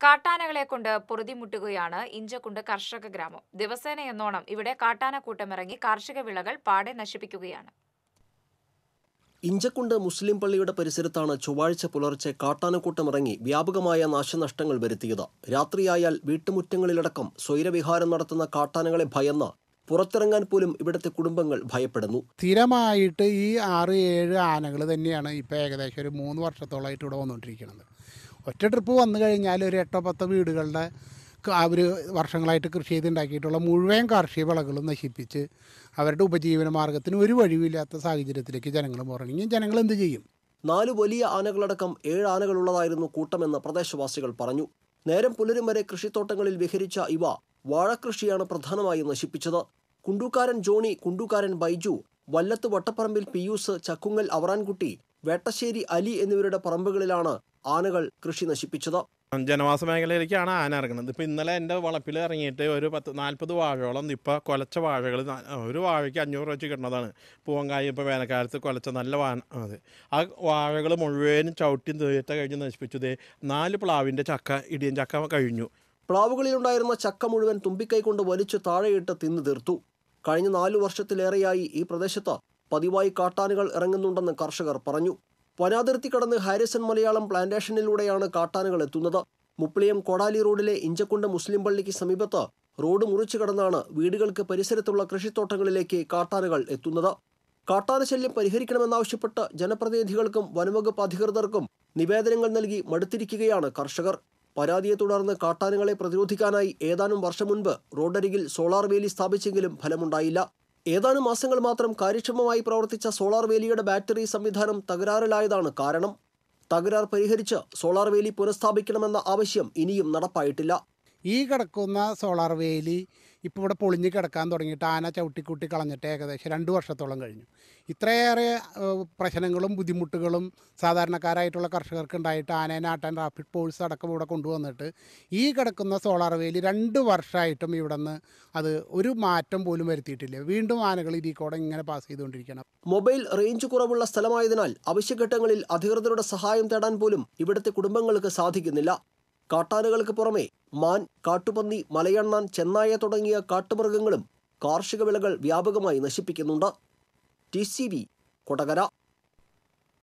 കാട്ടാനകളെ കൊണ്ട് പൊറുതിമുട്ടുകയാണ് ഇഞ്ചക്കുണ്ട് കർഷക ഗ്രാമം ദിവസേന എന്നോണം ഇവിടെ കാട്ടാനക്കൂട്ടമിറങ്ങി കാർഷിക വിളകൾ പാടെ നശിപ്പിക്കുകയാണ് ഇഞ്ചക്കുണ്ട് മുസ്ലിം പള്ളിയുടെ പരിസരത്താണ് ചൊവ്വാഴ്ച പുലർച്ചെ കാട്ടാനക്കൂട്ടമിറങ്ങി വ്യാപകമായ നാശനഷ്ടങ്ങൾ വരുത്തിയത് രാത്രിയായാൽ വീട്ടുമുറ്റങ്ങളിലടക്കം സ്വൈരവിഹാരം നടത്തുന്ന കാട്ടാനകളെ ഭയന്ന് പുറത്തിറങ്ങാൻ പോലും ഇവിടുത്തെ കുടുംബങ്ങൾ ഭയപ്പെടുന്നു സ്ഥിരമായിട്ട് ഈ ആറ് ഏഴ് ആനകൾ തന്നെയാണ് ഇപ്പോൾ ഏകദേശം ഒരു മൂന്ന് വർഷത്തോളമായിട്ട് ഇവിടെ വന്നുകൊണ്ടിരിക്കുന്നത് ഒറ്റ ട്രിപ്പ് വന്നു കഴിഞ്ഞാൽ ഒരു എട്ടോ പത്തോ വീടുകളുടെ അവർ വർഷങ്ങളായിട്ട് കൃഷി ചെയ്തുണ്ടാക്കിയിട്ടുള്ള മുഴുവൻ കാർഷിക വിളകളും നശിപ്പിച്ച് അവരുടെ ഉപജീവന മാർഗത്തിന് ഒരു വഴിവില്ലാത്ത സാഹചര്യത്തിലേക്ക് ജനങ്ങൾ മാറണമെങ്കിൽ ജനങ്ങൾ എന്ത് ചെയ്യും നാല് വലിയ ആനകളടക്കം ഏഴ് ആനകളുള്ളതായിരുന്നു കൂട്ടമെന്ന് പ്രദേശവാസികൾ പറഞ്ഞു നേരം പുലരും വരെ കൃഷിത്തോട്ടങ്ങളിൽ വിഹരിച്ച ഇവ വാഴക്കൃഷിയാണ് പ്രധാനമായും നശിപ്പിച്ചത് കുണ്ടൂക്കാരൻ ജോണി കുണ്ടൂക്കാരൻ ബൈജു വല്ലത്ത് വട്ടപ്പറമ്പിൽ പിയൂസ് ചക്കുങ്ങൽ അവറാൻകുട്ടി വേട്ടശ്ശേരി അലി എന്നിവരുടെ പറമ്പുകളിലാണ് ആനകൾ കൃഷി നശിപ്പിച്ചത് ജനവാസ മേഖലയിലേക്കാണ് ആന ഇറങ്ങുന്നത് ഇപ്പോൾ ഇന്നലെ എൻ്റെ വളപ്പിൽ ഇറങ്ങിയിട്ട് ഒരു പത്ത് നാൽപ്പത് വാഴയോളം ഇപ്പോൾ കൊലച്ച വാഴകൾ ഒരു വാഴയ്ക്ക് അഞ്ഞൂറ് വെച്ച് കിട്ടുന്നതാണ് പൂവങ്കായ ഇപ്പോൾ വേനൽക്കാലത്ത് കൊലച്ച നല്ല വാഴ അത് ആ വാഴകൾ മുഴുവനും ചവിട്ടി തീറ്റ കഴിഞ്ഞ് നശിപ്പിച്ചു ദേ നാല് പ്ലാവിൻ്റെ ചക്ക ഇടിയൻ ചക്ക കഴിഞ്ഞു പ്ലാവുകളിലുണ്ടായിരുന്ന ചക്ക മുഴുവൻ തുമ്പിക്കൈ കൊണ്ട് വലിച്ചു താഴെയിട്ട് തിന്നു തീർത്തു കഴിഞ്ഞ നാലു വർഷത്തിലേറെയായി ഈ പ്രദേശത്ത് പതിവായി കാട്ടാനുകൾ ഇറങ്ങുന്നുണ്ടെന്ന് കർഷകർ പറഞ്ഞു വനാതിർത്തി കടന്ന് ഹാരിസൺ മലയാളം പ്ലാന്റേഷനിലൂടെയാണ് കാട്ടാനുകൾ എത്തുന്നത് മുപ്ലിയം കൊടാലി റോഡിലെ ഇഞ്ചക്കുണ്ട് മുസ്ലിം പള്ളിക്ക് സമീപത്ത് റോഡ് മുറിച്ചു കടന്നാണ് വീടുകൾക്ക് പരിസരത്തുള്ള കൃഷിത്തോട്ടങ്ങളിലേക്ക് കാട്ടാനുകൾ എത്തുന്നത് കാട്ടാന ശല്യം പരിഹരിക്കണമെന്നാവശ്യപ്പെട്ട് ജനപ്രതിനിധികൾക്കും വനംവകുപ്പ് അധികൃതർക്കും നിവേദനങ്ങൾ നൽകി മടുത്തിരിക്കുകയാണ് കർഷകർ പരാതിയെ തുടർന്ന് കാട്ടാനകളെ പ്രതിരോധിക്കാനായി ഏതാനും വർഷം മുൻപ് റോഡരികിൽ സോളാർ വേലി സ്ഥാപിച്ചെങ്കിലും ഫലമുണ്ടായില്ല ഏതാനും മാസങ്ങൾ മാത്രം കാര്യക്ഷമമായി പ്രവർത്തിച്ച സോളാർ വേലിയുടെ ബാറ്ററി സംവിധാനം തകരാറിലായതാണ് കാരണം തകരാർ പരിഹരിച്ച് സോളാർ വേലി പുനഃസ്ഥാപിക്കണമെന്ന ആവശ്യം ഇനിയും നടപ്പായിട്ടില്ല ഈ കിടക്കുന്ന സോളാർ വേലി ഇപ്പോൾ ഇവിടെ പൊളിഞ്ഞ് കിടക്കാൻ തുടങ്ങിയിട്ട് ആന ചവിട്ടിക്കൂട്ടി കളഞ്ഞിട്ട് ഏകദേശം രണ്ട് വർഷത്തോളം കഴിഞ്ഞു ഇത്രയേറെ ഏഹ്, പ്രശ്നങ്ങളും ബുദ്ധിമുട്ടുകളും സാധാരണക്കാരായിട്ടുള്ള കർഷകർക്ക് ഉണ്ടായിട്ട് ആനേനെ ആട്ടാൻ റാപ്പിഡ് പോൾസ് അടക്കം ഇവിടെ കൊണ്ടുവന്നിട്ട് ഈ കിടക്കുന്ന സോളാർ വേലി രണ്ട് വർഷമായിട്ടും ഇവിടെ നിന്ന് അത് ഒരു മാറ്റം പോലും വരുത്തിയിട്ടില്ല വീണ്ടും ആനകൾ ഇതിൽ കൂടെ ഇങ്ങനെ പാസ് ചെയ്തുകൊണ്ടിരിക്കണം മൊബൈൽ റേഞ്ച് കുറവുള്ള സ്ഥലമായതിനാൽ അവശ്യഘട്ടങ്ങളിൽ അധികൃതരുടെ സഹായം തേടാൻ പോലും ഇവിടുത്തെ കുടുംബങ്ങൾക്ക് സാധിക്കുന്നില്ല കാട്ടാനകൾക്ക് പുറമെ മാൻ കാട്ടുപന്നി മലയണ്ണാൻ ചെന്നായ തുടങ്ങിയ കാട്ടുമൃഗങ്ങളും കാർഷിക വിളകൾ വ്യാപകമായി നശിപ്പിക്കുന്നുണ്ട് ടി സി ബി കൊടകര